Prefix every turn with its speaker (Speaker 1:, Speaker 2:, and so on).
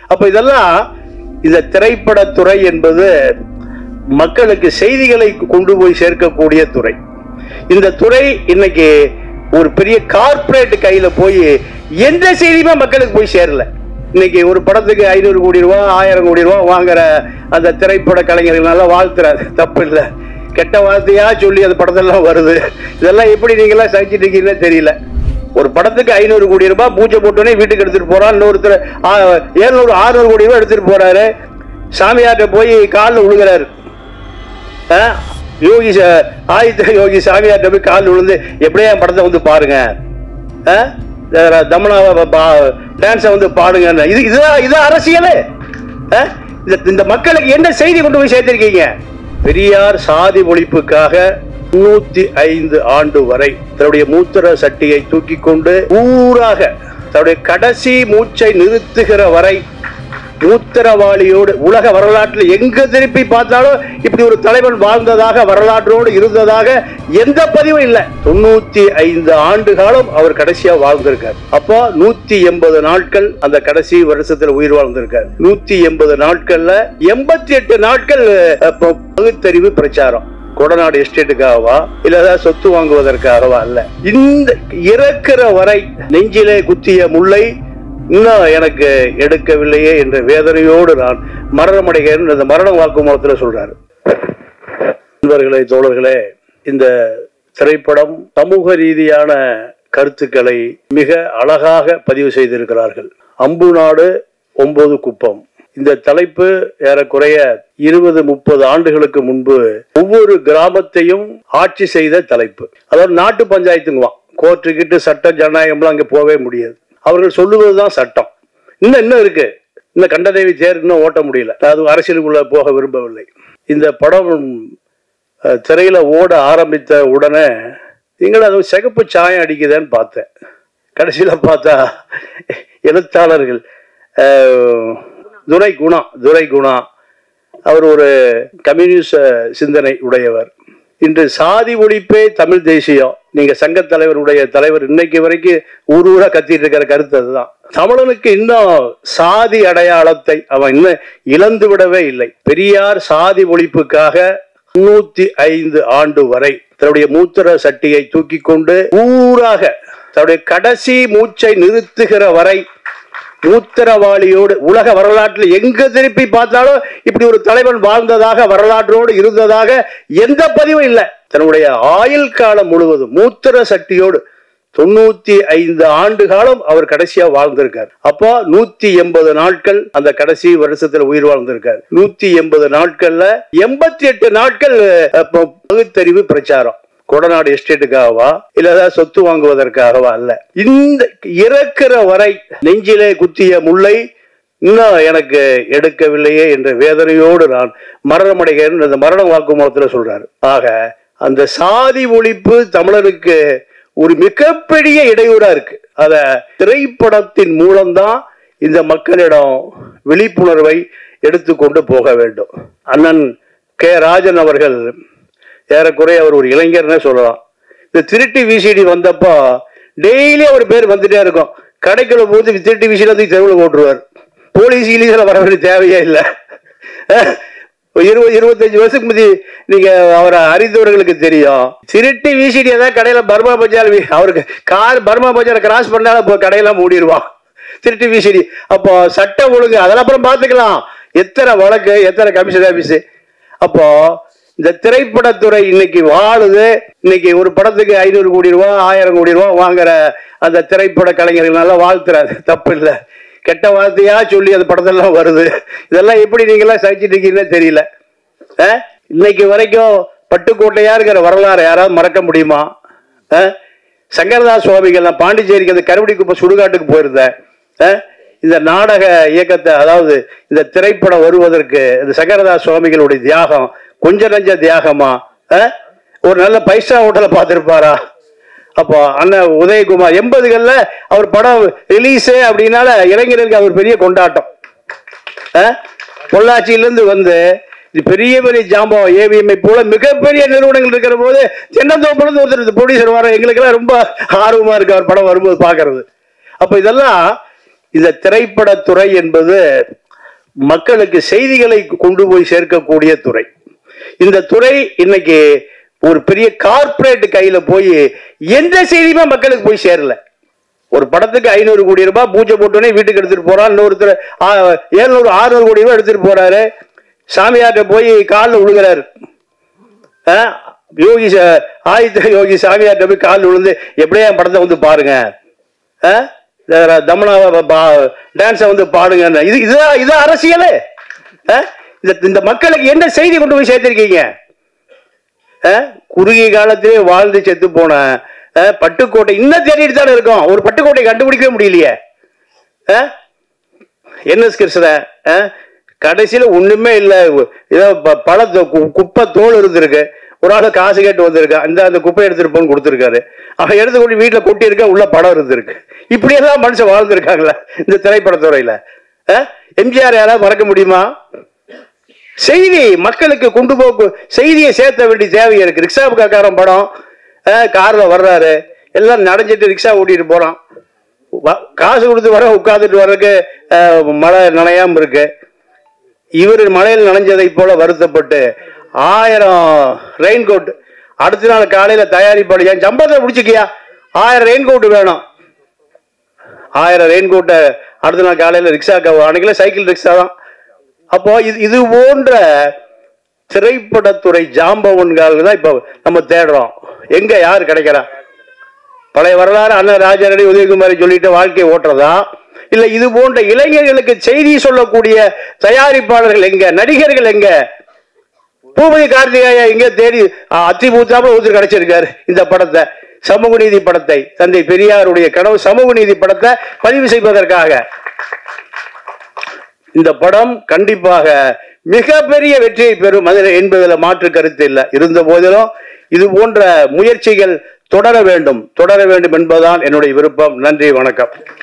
Speaker 1: அப்ப இதெல்லாம் இந்த திரைப்படத்துறை என்பது மக்களுக்கு செய்திகளை கொண்டு போய் சேர்க்கக்கூடிய துறை இந்த துறை இன்னைக்கு ஒரு பெரிய கார்ப்பரேட் கையில போய் எந்த செய்தியுமே மக்களுக்கு போய் சேரல இன்னைக்கு ஒரு படத்துக்கு ஐநூறு கோடி ரூபா ஆயிரம் கோடி ரூபா வாங்குற அந்த திரைப்பட கலைஞர்கள் நல்லா வாழ்த்துறாரு தப்பு இல்லை கெட்ட வார்த்தையா சொல்லி அந்த படத்தெல்லாம் வருது இதெல்லாம் எப்படி நீங்களாம் சகிச்சிட்டு இருக்கீங்கன்னு தெரியல ஒரு படத்துக்கு ஐநூறு கோடி ரூபாய் பூஜை போட்டோன்னே வீட்டுக்கு எடுத்துட்டு போறான் இன்னொருத்தர் ஏழ்நூறு ஆறுநூறு கோடி ரூபாய் எடுத்துட்டு போறாரு சாமியார்ட்ட போய் காலில் விழுகிறாரு ஆ? யோகி ச- ஆதித்த யோகி சாமியார்ட்ட போய் காலில் விழுந்து எப்படியா என் படத்தை வந்து பாருங்க ஆ? இந்த தமனாவை டான்ஸை வந்து பாடுங்க இது இதுதான் இதுதான் அரசியல் ஆ? இந்த இந்த மக்களுக்கு என்ன செய்தி கொண்டு போய் சேர்த்திருக்கீங்க பெரியார் சாதி ஒழிப்புக்காக நூத்தி ஐந்து ஆண்டு வரை தன்னுடைய மூத்திர சட்டியை தூக்கி கொண்டு ஊராக தன்னுடைய கடைசி மூச்சை நிறுத்துகிற வரை மூத்திரவாளியோடு உலக வரலாற்றில் எங்க திருப்பி பார்த்தாலும் இப்படி ஒரு தலைவன் வாழ்ந்ததாக வரலாற்றோடு இருந்ததாக எந்த பதிவும் இல்லை தொண்ணூத்தி ஐந்து ஆண்டு காலம் அவர் கடைசியா வாழ்ந்திருக்கார் அப்போ நூத்தி எண்பது நாட்கள் அந்த கடைசி வருஷத்துல உயிர் வாழ்ந்திருக்கார் நூத்தி எண்பது நாட்கள்ல எண்பத்தி எட்டு நாட்கள் அப்போ பகுத்தறிவு பிரச்சாரம் கொடநாடு எஸ்டேட்டுக்காகவா இல்ல ஏதாவது சொத்து வாங்குவதற்காகவா அல்ல இந்த இறக்கிற வரை நெஞ்சிலே குத்திய முல்லை இன்னும் எனக்கு எடுக்கவில்லையே என்ற வேதனையோடு நான் மரணமடைகிறேன் இந்த மரண வாக்குமூலத்தில் சொல்றாரு நண்பர்களே தோழர்களே இந்த திரைப்படம் சமூக ரீதியான கருத்துக்களை மிக அழகாக பதிவு செய்திருக்கிறார்கள் அம்பு நாடு ஒன்பது குப்பம் இந்த தலைப்பு ஏறக்குறைய இருபது முப்பது ஆண்டுகளுக்கு முன்பு ஒவ்வொரு கிராமத்தையும் ஆட்சி செய்த தலைப்பு அதாவது நாட்டு பஞ்சாயத்துங்குவான் கோர்ட்டு கிட்டு சட்ட ஜனநாயகம்லாம் அங்கே போகவே முடியாது அவர்கள் சொல்லுவதுதான் சட்டம் இன்னும் இன்னும் இருக்கு இந்த கண்டதேவி தேர் இன்னும் ஓட்ட முடியல அது அரசியலுக்குள்ள போக விரும்பவில்லை இந்த படம் அஹ், திரையில ஓட ஆரம்பித்த உடனே நீங்கள் அது சிகப்பு சாயம் அடிக்குதுன்னு பார்த்தேன் கடைசியில பார்த்தா எழுத்தாளர்கள் அஹ், துரை குணா துரை குணா அவர் ஒரு கம்யூனிஸ்ட் சிந்தனை உடையவர் இன்று சாதி ஒழிப்பே தமிழ் தேசியம் நீங்க சங்க தலைவருடைய தலைவர் இன்னைக்கு வரைக்கும் ஊர் ஊரா கத்திட்டு இருக்கிற கருத்து அதுதான் தமிழனுக்கு இன்னும் சாதி அடையாளத்தை அவன் இன்னும் இழந்து விடவே இல்லை பெரியார் சாதி ஒழிப்புக்காக நூத்தி ஐந்து ஆண்டு வரை தன்னுடைய மூத்திர சட்டியை தூக்கி கொண்டு ஊராக தன்னுடைய கடைசி மூச்சை நிறுத்துகிற வரை மூத்திரவாளியோடு உலக வரலாற்றில் எங்க திருப்பி பார்த்தாலும் இப்படி ஒரு தலைவன் வாழ்ந்ததாக வரலாற்றோடு இருந்ததாக எந்த பதிவும் இல்லை தன்னுடைய ஆயுள் காலம் முழுவதும் மூத்திர சக்தியோடு தொண்ணூத்தி ஐந்து ஆண்டு காலம் அவர் கடைசியா வாழ்ந்திருக்கார் அப்போ நூத்தி எண்பது நாட்கள் அந்த கடைசி வருஷத்துல உயிர் வாழ்ந்திருக்கார் நூத்தி எண்பது நாட்கள்ல எண்பத்தி எட்டு நாட்கள் அப்போ பகுத்தறிவு பிரச்சாரம் கொடநாடு எஸ்டேட்டுக்காகவா இல்ல ஏதாவது சொத்து வாங்குவதற்காகவா அல்ல இந்த இறக்கிற வரை நெஞ்சிலே குத்திய முல்லை இன்னும் எனக்கு எடுக்கவில்லையே என்ற வேதனையோடு நான் மரணமடைகிறேன் இந்த மரண வாக்குமூலத்தில் சொல்றாரு ஆக அந்த சாதி ஒழிப்பு தமிழருக்கு ஒரு மிகப்பெரிய இடையூறா இருக்கு அத திரைப்படத்தின் மூலம்தான் இந்த மக்களிடம் விழிப்புணர்வை எடுத்துக்கொண்டு போக வேண்டும் அண்ணன் கே ராஜன் அவர்கள் ஏறக்குறைய அவர் ஒரு இளைஞர்னே சொல்லலாம் இந்த திருட்டு விசிடி வந்தப்போ டெய்லி அவர் பேர் வந்துட்டே இருக்கும் கடைக்குள்ள போது திருட்டு விசிடி வந்து தெருவில் போட்டுருவார் போலீஸ் இலீஸில் வர வேண்டிய தேவையே இல்லை இருபது இருபத்தஞ்சு வருஷத்துக்கு முந்தி நீங்க அவரை அறிந்தவர்களுக்கு தெரியும் திருட்டு விசிடி ஏதாவது கடையில பர்மா பஜார் வி- அவருக்கு கார் பர்மா பஜாரை கிராஸ் பண்ணாலும் இப்போ கடையெல்லாம் மூடிடுவான் திருட்டு விசிடி அப்போ சட்ட ஒழுங்கு அதெல்லாம் அப்புறம் பார்த்துக்கலாம் எத்தனை வழக்கு எத்தனை கமிஷன் ஆபீஸ் அப்போ இந்த திரைப்படத்துறை இன்னைக்கு வாழுது இன்னைக்கு ஒரு படத்துக்கு ஐநூறு கோடி ரூபா ஆயிரம் கோடி ரூபா வாங்குற அந்த திரைப்பட கலைஞர்கள் நல்லா வாழ்த்துறாரு தப்பு இல்லை கெட்ட வார்த்தையா சொல்லி அந்த படத்தெல்லாம் வருது இதெல்லாம் எப்படி நீங்களாம் சகிச்சிட்டு இருக்கீங்கன்னு தெரியல ஆ? இன்னைக்கு வரைக்கும் பட்டுக்கோட்டையா இருக்கிற வரலாறு யாராவது மறக்க முடியுமா ஆ? சங்கரதாஸ் சுவாமிகள் நான் பாண்டிச்சேரிக்கு அந்த கருவடி குப்பை சுடுகாட்டுக்கு போயிருந்தேன் ஆ? இந்த நாடக இயக்கத்தை அதாவது இந்த திரைப்படம் வருவதற்கு இந்த சங்கரதாஸ் சுவாமிகளுடைய தியாகம் கொஞ்ச நஞ்ச தியாகமா ஆ? ஒரு நல்ல பைசா ஹோட்டலை பார்த்துருப்பாரா அப்போ அண்ணன் உதயகுமார் எண்பதுகள்ல அவர் படம் ரிலீஸு அப்படின்னால இளைஞருக்கு அவர் பெரிய கொண்டாட்டம் ஆ? பொள்ளாச்சியிலிருந்து வந்து இது பெரிய பெரிய ஜாம்பவம் ஏவிஎம்ஐ போல மிகப்பெரிய நிறுவனங்கள் இருக்கிற போது தென்னந்தோப்புலேருந்து ஒருத்தர் ப்ரொடியூசர் வர எங்களுக்கெல்லாம் ரொம்ப ஆர்வமா இருக்கு அவர் படம் வரும்போது பார்க்கறது அப்போ இதெல்லாம் இந்த திரைப்படத்துறை என்பது மக்களுக்கு செய்திகளை கொண்டு போய் சேர்க்கக்கூடிய துறை இந்த துறை இன்னைக்கு ஒரு பெரிய கார்ப்பரேட் கையில போய் எந்த செய்தியுமே மக்களுக்கு போய் சேரல ஒரு படத்துக்கு ஐநூறு கோடி ரூபாய் பூஜை போட்டோன்னே வீட்டுக்கு எடுத்துட்டு போறான் இன்னொருத்தர் ஏழ்நூறு ஆறுநூறு கோடி ரூபாய் எடுத்துட்டு போறாரு சாமியார்ட்ட போய் காலில் விழுகிறாரு ஆ, யோகி ச- ஆதித்ய யோகி சாமியார்ட்ட போய் காலில் விழுந்து எப்படியா என் படத்தை வந்து பாருங்க ஆ? இந்த தமனாவை டான்ஸை வந்து பாடுங்க இது இதுதான் இதுதான் அரசியல் இந்த இந்த மக்களுக்கு என்ன செய்தி கொண்டு போய் சேர்த்திருக்கீங்க ஆ? குறுகிய காலத்திலே வாழ்ந்து செத்து போன ஆ, பட்டுக்கோட்டை இன்னும் தேடிட்டு தானே இருக்கோம் ஒரு பட்டுக்கோட்டை கண்டுபிடிக்கவே முடியலையே ஆ? என்எஸ் கிருஷ்ணன் ஆ? கடைசியில ஒண்ணுமே இல்ல ஏதோ ப- பழ தோ- கு- குப்பை தோல் இருந்திருக்கு ஒரு ஆளு காசு கேட்டு வந்திருக்கான் இந்த அந்த குப்பை எடுத்துட்டு போன்னு கொடுத்துருக்காரு அவன் எடுத்து கொண்டு வீட்டுல கொட்டி இருக்க உள்ள படம் இருந்திருக்கு இப்படி எல்லாம் மனுஷன் வாழ்ந்திருக்காங்களா இந்த திரைப்படத்துறையில ஆ? எம்ஜிஆர் யாராவது மறக்க முடியுமா செய்தி மக்களுக்கு கொண்டு போக்கு செய்தியை சேர்த்த வேண்டிய தேவை இருக்கு ரிக்ஷா காக்காரன் படம் அஹ், கார்ல வர்றாரு எல்லாம் நடைஞ்சிட்டு ரிக்ஷா ஓட்டிட்டு போறான் வ- காசு கொடுத்து வர உட்காந்துட்டு வர்றதுக்கு அஹ், மழை நனையாம இருக்கு இவர் மழையில் நனைஞ்சதை போல வருத்தப்பட்டு ஆயிரம் ரெயின் கோட் அடுத்த நாள் காலையில தயாரிப்பாடு என் சம்பளத்தை முடிச்சுக்கியா ஆயிரம் ரெயின் கோட் வேணும் ஆயிரம் ரெயின் கோட்டை அடுத்த நாள் காலையில ரிக்ஷா அன்னைக்குல சைக்கிள் ரிக்ஷா தான் அப்போ இது இது போன்ற திரைப்படத்துறை ஜாம்பவன்கள் தான் இப்போ நம்ம தேடுறோம் எங்க யார் கிடைக்கிறா பழைய வரலாறு அண்ணன் ராஜாரடி உதயகுமாரி சொல்லிட்டு வாழ்க்கையை ஓட்டுறதா இல்ல இது போன்ற இளைஞர்களுக்கு செய்தி சொல்லக்கூடிய தயாரிப்பாளர்கள் எங்க நடிகர்கள் எங்க பூபதி கார்த்திகேயா எங்க தேடி அ, அத்தி பூத்தாம ஒருத்தர் கிடைச்சிருக்காரு இந்த படத்தை சமூக நீதி படத்தை தந்தை பெரியாருடைய கனவு சமூக நீதி படத்தை பதிவு செய்வதற்காக இந்த படம் கண்டிப்பாக மிகப்பெரிய வெற்றியை பெறும் அதில் என்பதில் மாற்று கருத்து இல்லை இருந்த போதிலும் இது போன்ற முயற்சிகள் தொடர வேண்டும் தொடர வேண்டும் என்பதுதான் என்னுடைய விருப்பம் நன்றி வணக்கம்